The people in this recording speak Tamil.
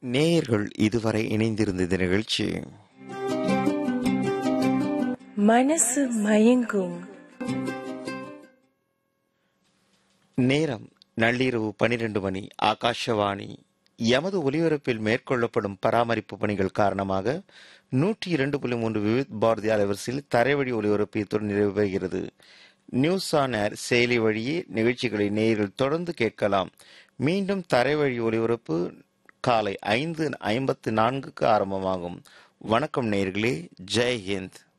நேயர்கள் இதுவரை இணைந்திருந்த இந்த நிகழ்ச்சி மனசு மயங்கும் நேரம் நள்ளிரவு பனிரெண்டு மணி ஆகாஷவாணி எமது ஒலிபரப்பில் மேற்கொள்ளப்படும் பராமரிப்பு பணிகள் காரணமாக நூற்றி இரண்டு புள்ளி மூன்று விவித் பாரதி அலைவரிசையில் தரைவழி ஒலிபரப்பு இத்துடன் நிறைவு பெறுகிறது நியூஸ் ஆன் ஏர் செயலி வழியே நிகழ்ச்சிகளை நேயர்கள் தொடர்ந்து கேட்கலாம் மீண்டும் தரைவழி ஒலிபரப்பு காலை ஐந்து ஐம்பத்து நான்குக்கு ஆரம்பமாகும் வணக்கம் நேயர்களே ஜெய் ஹிந்த்